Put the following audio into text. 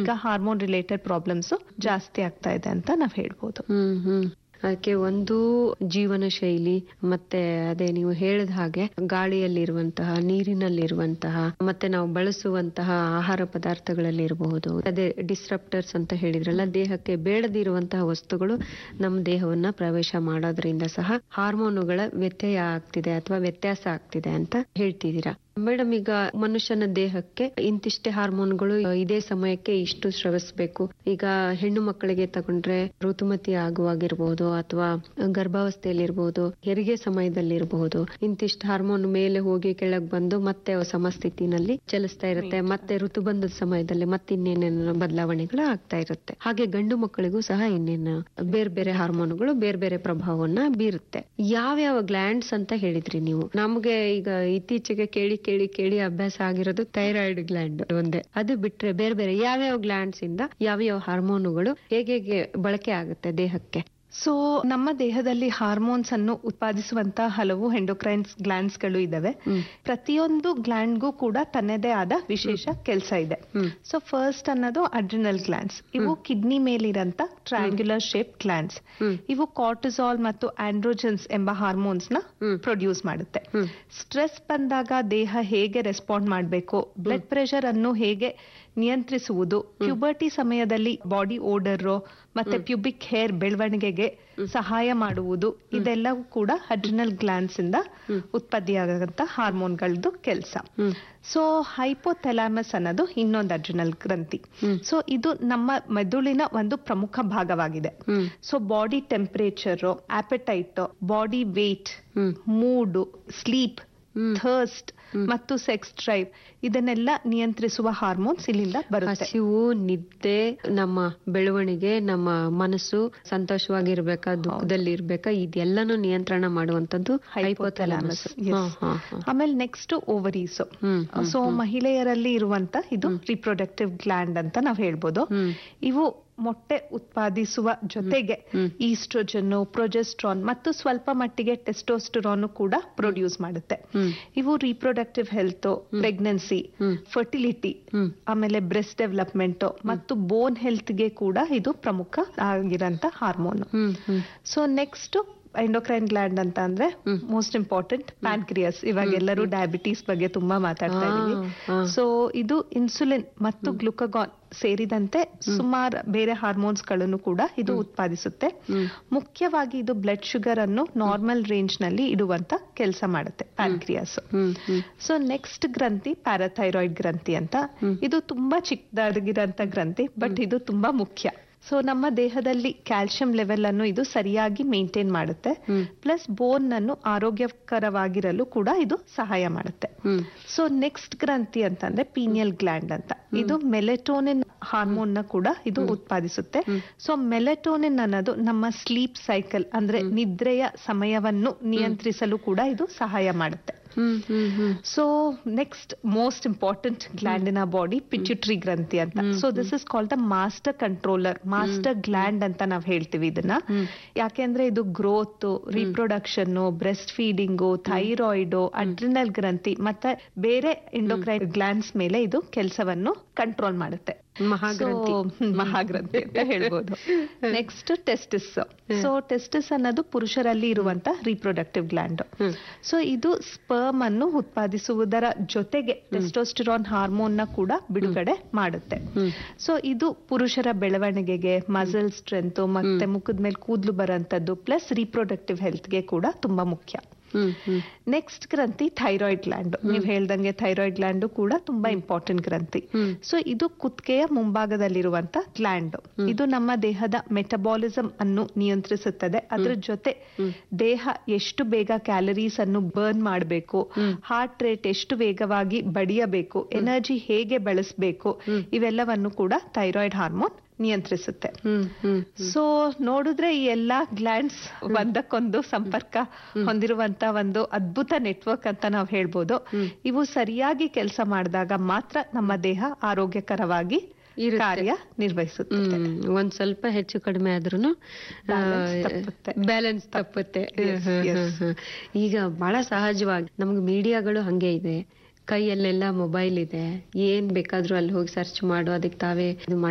ಈಗ hormone related problems ಜಾಸ್ತಿ ಆಗ್ತಾ ಇದೆ ಅಂತ ನಾವ್ ಹೇಳ್ಬೋದು ಹ್ಮ್ ಹ್ಮ್ ಅದಕ್ಕೆ ಒಂದು ಜೀವನ ಶೈಲಿ ಮತ್ತೆ ಅದೇ ನೀವು ಹೇಳಿದ ಹಾಗೆ ಗಾಳಿಯಲ್ಲಿರುವಂತಹ ನೀರಿನಲ್ಲಿರುವಂತಹ ಮತ್ತೆ ನಾವು ಬಳಸುವಂತಹ ಆಹಾರ ಪದಾರ್ಥಗಳಲ್ಲಿ ಇರಬಹುದು ಅದೇ ಡಿಸ್ರಪ್ಟರ್ಸ್ ಅಂತ ಹೇಳಿದ್ರಲ್ಲ ದೇಹಕ್ಕೆ ಬೇಡದಿರುವಂತಹ ವಸ್ತುಗಳು ನಮ್ಮ ದೇಹವನ್ನ ಪ್ರವೇಶ ಮಾಡೋದ್ರಿಂದ ಸಹ ಹಾರ್ಮೋನುಗಳ ವ್ಯತ್ಯಯ ಆಗ್ತಿದೆ ಅಥವಾ ವ್ಯತ್ಯಾಸ ಆಗ್ತಿದೆ ಅಂತ ಹೇಳ್ತಿದ್ದೀರಾ ಮೇಡಮ್ ಈಗ ಮನುಷ್ಯನ ದೇಹಕ್ಕೆ ಇಂತಿಷ್ಟೇ ಹಾರ್ಮೋನ್ಗಳು ಇದೇ ಸಮಯಕ್ಕೆ ಇಷ್ಟು ಸ್ರವಿಸ್ಬೇಕು ಈಗ ಹೆಣ್ಣು ಮಕ್ಕಳಿಗೆ ತಗೊಂಡ್ರೆ ಋತುಮತಿ ಆಗುವಾಗಿರ್ಬಹುದು ಅಥವಾ ಗರ್ಭಾವಸ್ಥೆಯಲ್ಲಿರ್ಬಹುದು ಹೆರಿಗೆ ಸಮಯದಲ್ಲಿರಬಹುದು ಇಂತಿಷ್ಟು ಹಾರ್ಮೋನ್ ಮೇಲೆ ಹೋಗಿ ಕೆಳಗ್ ಬಂದು ಮತ್ತೆ ಸಮಸ್ಥಿತಿನಲ್ಲಿ ಚಲಿಸ್ತಾ ಇರುತ್ತೆ ಮತ್ತೆ ಋತುಬಂಧದ ಸಮಯದಲ್ಲಿ ಮತ್ತೆ ಇನ್ನೇನೇನು ಬದಲಾವಣೆಗಳು ಆಗ್ತಾ ಇರುತ್ತೆ ಹಾಗೆ ಗಂಡು ಮಕ್ಕಳಿಗೂ ಸಹ ಇನ್ನೇನು ಬೇರೆ ಬೇರೆ ಹಾರ್ಮೋನ್ಗಳು ಬೇರೆ ಬೇರೆ ಪ್ರಭಾವವನ್ನ ಬೀರುತ್ತೆ ಯಾವ್ಯಾವ ಗ್ಲ್ಯಾಂಡ್ಸ್ ಅಂತ ಹೇಳಿದ್ರಿ ನೀವು ನಮ್ಗೆ ಈಗ ಇತ್ತೀಚೆಗೆ ಕೇಳಿ ಕೇಳಿ ಕೇಳಿ ಅಭ್ಯಾಸ ಆಗಿರೋದು ಥೈರಾಯ್ಡ್ ಗ್ಲ್ಯಾಂಡ್ ಒಂದೇ ಅದು ಬಿಟ್ರೆ ಬೇರೆ ಬೇರೆ ಯಾವ್ಯಾವ ಗ್ಲ್ಯಾಂಡ್ಸ್ ಇಂದ ಯಾವ್ಯಾವ ಹಾರ್ಮೋನುಗಳು ಹೇಗೆ ಬಳಕೆ ಆಗುತ್ತೆ ದೇಹಕ್ಕೆ ಸೊ ನಮ್ಮ ದೇಹದಲ್ಲಿ ಹಾರ್ಮೋನ್ಸ್ ಅನ್ನು ಉತ್ಪಾದಿಸುವಂತ ಹಲವು ಎಂಡೋಕ್ರೈನ್ಸ್ ಗ್ಲ್ಯಾಂಡ್ಸ್ ಗಳು ಇದಾವೆ ಪ್ರತಿಯೊಂದು ಗ್ಲ್ಯಾಂಡ್ಗೂ ಕೂಡ ತನ್ನದೇ ಆದ ವಿಶೇಷ ಕೆಲಸ ಇದೆ ಸೊ ಫಸ್ಟ್ ಅನ್ನೋದು ಅಡ್ರಿನಲ್ ಗ್ಲ್ಯಾಂಡ್ಸ್ ಇವು ಕಿಡ್ನಿ ಮೇಲಿರಂತ ಟ್ರಯಾಂಗ್ಯುಲರ್ ಶೇಪ್ ಗ್ಲ್ಯಾಂಡ್ಸ್ ಇವು ಕಾರ್ಟಿಸಾಲ್ ಮತ್ತು ಆಂಡ್ರೋಜನ್ಸ್ ಎಂಬ ಹಾರ್ಮೋನ್ಸ್ ನ ಪ್ರೊಡ್ಯೂಸ್ ಮಾಡುತ್ತೆ ಸ್ಟ್ರೆಸ್ ಬಂದಾಗ ದೇಹ ಹೇಗೆ ರೆಸ್ಪಾಂಡ್ ಮಾಡಬೇಕು ಬ್ಲಡ್ ಪ್ರೆಷರ್ ಅನ್ನು ಹೇಗೆ ನಿಯಂತ್ರಿಸುವುದು ಪ್ಯುಬರ್ಟಿ ಸಮಯದಲ್ಲಿ ಬಾಡಿ ಓಡರ್ ಮತ್ತೆ ಪ್ಯೂಬಿಕ್ ಹೇರ್ ಬೆಳವಣಿಗೆಗೆ ಸಹಾಯ ಮಾಡುವುದು ಇದೆಲ್ಲವೂ ಕೂಡ ಅಡ್ರಿನಲ್ ಗ್ಲ್ಯಾಂಡ್ಸ್ ಇಂದ ಉತ್ಪತ್ತಿಯಾಗಂತ ಹಾರ್ಮೋನ್ಗಳದ್ದು ಕೆಲಸ ಸೊ ಹೈಪೋಥೆಲಾಮಸ್ ಅನ್ನೋದು ಇನ್ನೊಂದು ಅಡ್ರಿನಲ್ ಗ್ರಂಥಿ ಸೊ ಇದು ನಮ್ಮ ಮೆದುಳಿನ ಒಂದು ಪ್ರಮುಖ ಭಾಗವಾಗಿದೆ so body temperature appetite body weight mood sleep thirst ಮತ್ತು ಸೆಕ್ಸ್ ಡ್ರೈವ್ ಇದನ್ನೆಲ್ಲ ನಿಯಂತ್ರಿಸುವ ಹಾರ್ಮೋನ್ಸ್ ಇಲ್ಲಿಂದ ಬರುತ್ತೆ ಹಸಿವು ನಿದ್ದೆ ನಮ್ಮ ಬೆಳವಣಿಗೆ ನಮ್ಮ ಮನಸ್ಸು ಸಂತೋಷವಾಗಿರ್ಬೇಕಾ ದುಃಖದಲ್ಲಿ ಇರ್ಬೇಕಾ ಇದೆಲ್ಲಾನು ನಿಯಂತ್ರಣ ಮಾಡುವಂತದ್ದು ಹೈಪೋಥಾಲಮಸ್ ಆಮೇಲೆ ನೆಕ್ಸ್ಟ್ ಓವರೀಸ್ ಸೊ ಮಹಿಳೆಯರಲ್ಲಿ ಇರುವಂತ ಇದು ರಿಪ್ರೊಡಕ್ಟಿವ್ ಗ್ಲ್ಯಾಂಡ್ ಅಂತ ನಾವ್ ಹೇಳ್ಬೋದು ಇವು ಮೊಟ್ಟೆ ಉತ್ಪಾದಿಸುವ ಜೊತೆಗೆ ಈಸ್ಟ್ರೋಜನ್ ಪ್ರೊಜೆಸ್ಟ್ರಾನ್ ಮತ್ತು ಸ್ವಲ್ಪ ಮಟ್ಟಿಗೆ ಟೆಸ್ಟೋಸ್ಟೆರಾನ್ ಕೂಡ ಪ್ರೊಡ್ಯೂಸ್ ಮಾಡುತ್ತೆ ಇವು ರಿಪ್ರೊಡಕ್ಟಿವ್ ಹೆಲ್ತ್ ಪ್ರೆಗ್ನೆನ್ಸಿ ಫರ್ಟಿಲಿಟಿ ಆಮೇಲೆ ಬ್ರೆಸ್ಟ್ ಡೆವಲಪ್ಮೆಂಟ್ ಮತ್ತು ಬೋನ್ ಹೆಲ್ತ್ ಗೆ ಕೂಡ ಇದು ಪ್ರಮುಖ ಆಗಿರಂತ hormone so next endocrine gland ಅಂತ ಅಂದ್ರೆ ಮೋಸ್ಟ್ ಇಂಪಾರ್ಟೆಂಟ್ ಪ್ಯಾನ್ಕ್ರಿಯಸ್ ಇವಾಗ ಎಲ್ಲರೂ ಡಯಾಬಿಟೀಸ್ ಬಗ್ಗೆ ತುಂಬಾ ಮಾತಾಡ್ತಾ ಇದೀವಿ ಸೊ ಇದು ಇನ್ಸುಲಿನ್ ಮತ್ತು ಗ್ಲುಕಗಾನ್ ಸೇರಿದಂತೆ ಸುಮಾರು ಬೇರೆ ಹಾರ್ಮೋನ್ಸ್ ಗಳನ್ನು ಕೂಡ ಇದು ಉತ್ಪಾದಿಸುತ್ತೆ ಮುಖ್ಯವಾಗಿ ಇದು ಬ್ಲಡ್ ಶುಗರ್ ಅನ್ನು ನಾರ್ಮಲ್ ರೇಂಜ್ ನಲ್ಲಿ ಇಡುವಂತ ಕೆಲಸ ಮಾಡುತ್ತೆ ಪ್ಯಾನ್ಕ್ರಿಯಾಸ್ ಸೊ ನೆಕ್ಸ್ಟ್ ಗ್ರಂಥಿ ಪ್ಯಾರಾಥೈರಾಯ್ಡ್ ಗ್ರಂಥಿ ಅಂತ ಇದು ತುಂಬಾ ಚಿಕ್ಕದಾಗಿರೋಂತ ಗ್ರಂಥಿ ಬಟ್ ಇದು ತುಂಬಾ ಮುಖ್ಯ ಸೊ ನಮ್ಮ ದೇಹದಲ್ಲಿ ಕ್ಯಾಲ್ಸಿಯಂ ಲೆವೆಲ್ ಅನ್ನು ಇದು ಸರಿಯಾಗಿ ಮೇಂಟೈನ್ ಮಾಡುತ್ತೆ ಪ್ಲಸ್ ಬೋನ್ ಅನ್ನು ಆರೋಗ್ಯಕರವಾಗಿರಲು ಕೂಡ ಇದು ಸಹಾಯ ಮಾಡುತ್ತೆ ಸೊ ನೆಕ್ಸ್ಟ್ ಗ್ರಂಥಿ ಅಂತಂದ್ರೆ ಪೀನಿಯಲ್ ಗ್ಲ್ಯಾಂಡ್ ಅಂತ ಇದು ಮೆಲೆಟೋನಿನ್ ಹಾರ್ಮೋನ್ ನ ಕೂಡ ಇದು ಉತ್ಪಾದಿಸುತ್ತೆ ಸೊ ಮೆಲೆಟೋನಿನ್ ಅನ್ನೋದು ನಮ್ಮ ಸ್ಲೀಪ್ ಸೈಕಲ್ ಅಂದ್ರೆ ನಿದ್ರೆಯ ಸಮಯವನ್ನು ನಿಯಂತ್ರಿಸಲು ಕೂಡ ಇದು ಸಹಾಯ ಮಾಡುತ್ತೆ so next most important gland in ಆ ಬಾಡಿ ಪಿಚ್ಯುಟ್ರಿ ಗ್ರಂಥಿ ಅಂತ so this is called the master controller master gland ಅಂತ ನಾವ್ ಹೇಳ್ತೀವಿ ಇದನ್ನ ಯಾಕೆಂದ್ರೆ ಇದು growth reproduction breast feeding thyroid adrenal ಗ್ರಂಥಿ ಮತ್ತೆ ಬೇರೆ ಎಂಡೋಕ್ರೈನ್ ಗ್ಲ್ಯಾಂಡ್ಸ್ ಮೇಲೆ ಇದು ಕೆಲಸವನ್ನು ಕಂಟ್ರೋಲ್ ಮಾಡುತ್ತೆ ಮಹಾಗ್ರಂಥಿ ಮಹಾಗ್ರಂಥಿ ಅಂತ ಹೇಳ್ಬೋದು ನೆಕ್ಸ್ಟ್ ಟೆಸ್ಟಿಸ್ ಸೊ ಟೆಸ್ಟಿಸ್ ಅನ್ನೋದು ಪುರುಷರಲ್ಲಿ ಇರುವಂತ ರಿಪ್ರೊಡಕ್ಟಿವ್ ಗ್ಲ್ಯಾಂಡ್ ಸೊ ಇದು ಸ್ಪರ್ಮ್ ಅನ್ನು ಉತ್ಪಾದಿಸುವುದರ ಜೊತೆಗೆ ಟೆಸ್ಟೋಸ್ಟಿರಾನ್ ಹಾರ್ಮೋನ್ ನ ಕೂಡ ಬಿಡುಗಡೆ ಮಾಡುತ್ತೆ ಸೊ ಇದು ಪುರುಷರ ಬೆಳವಣಿಗೆಗೆ ಮಸಲ್ ಸ್ಟ್ರೆಂತ್ ಮತ್ತೆ ಮುಖದ ಮೇಲೆ ಕೂದಲು ಬರೋಂಥದ್ದು ಪ್ಲಸ್ ರಿಪ್ರೊಡಕ್ಟಿವ್ ಹೆಲ್ತ್ ಗೆ ಕೂಡ ತುಂಬಾ ಮುಖ್ಯ ನೆಕ್ಸ್ಟ್ ಗ್ರಂಥಿ ಥೈರಾಯ್ಡ್ ಗ್ಲ್ಯಾಂಡ್ ನೀವ್ ಹೇಳ್ದಂಗೆ ಥೈರಾಯ್ಡ್ ಗ್ಲ್ಯಾಂಡ್ ಕೂಡ ತುಂಬಾ ಇಂಪಾರ್ಟೆಂಟ್ ಗ್ರಂಥಿ ಸೊ ಇದು ಕುತ್ತಿಗೆಯ ಮುಂಭಾಗದಲ್ಲಿರುವಂತ ಗ್ಲ್ಯಾಂಡ್ ಇದು ನಮ್ಮ ದೇಹದ ಮೆಟಬಾಲಿಸಂ ಅನ್ನು ನಿಯಂತ್ರಿಸುತ್ತದೆ ಅದ್ರ ಜೊತೆ ದೇಹ ಎಷ್ಟು ಬೇಗ ಕ್ಯಾಲರೀಸ್ ಅನ್ನು ಬರ್ನ್ ಮಾಡಬೇಕು ಹಾರ್ಟ್ ರೇಟ್ ಎಷ್ಟು ವೇಗವಾಗಿ ಬಡಿಯಬೇಕು ಎನರ್ಜಿ ಹೇಗೆ ಬಳಸಬೇಕು ಇವೆಲ್ಲವನ್ನು ಕೂಡ ಥೈರಾಯ್ಡ್ ಹಾರ್ಮೋನ್ ನಿಯಂತ್ರಿಸುತ್ತೆ ಸೊ ನೋಡಿದ್ರೆ ಈ ಎಲ್ಲಾ ಗ್ಲ್ಯಾಂಡ್ಸ್ ಒಂದಕ್ಕೊಂದು ಸಂಪರ್ಕ ಹೊಂದಿರುವಂತ ಒಂದು ಅದ್ಭುತ ನೆಟ್ವರ್ಕ್ ಅಂತ ನಾವು ಹೇಳ್ಬೋದು ಇವು ಸರಿಯಾಗಿ ಕೆಲಸ ಮಾಡಿದಾಗ ಮಾತ್ರ ನಮ್ಮ ದೇಹ ಆರೋಗ್ಯಕರವಾಗಿ ಕಾರ್ಯ ನಿರ್ವಹಿಸುತ್ತೆ ಒಂದ್ ಸ್ವಲ್ಪ ಹೆಚ್ಚು ಕಡಿಮೆ ಆದ್ರೂ ಬ್ಯಾಲೆನ್ಸ್ ತಪ್ಪುತ್ತೆ ಈಗ ಬಹಳ ಸಹಜವಾಗಿ ನಮ್ಗೆ ಮೀಡಿಯಾಗಳು ಹಂಗೆ ಇದೆ ಕೈಯಲ್ಲೆಲ್ಲ ಮೊಬೈಲ್ ಇದೆ ಏನ್ ಬೇಕಾದ್ರೂ ಅಲ್ಲಿ ಹೋಗಿ ಸರ್ಚ್ ಮಾಡು ಅದಕ್ಕೆ ತಾವೇ ಇದು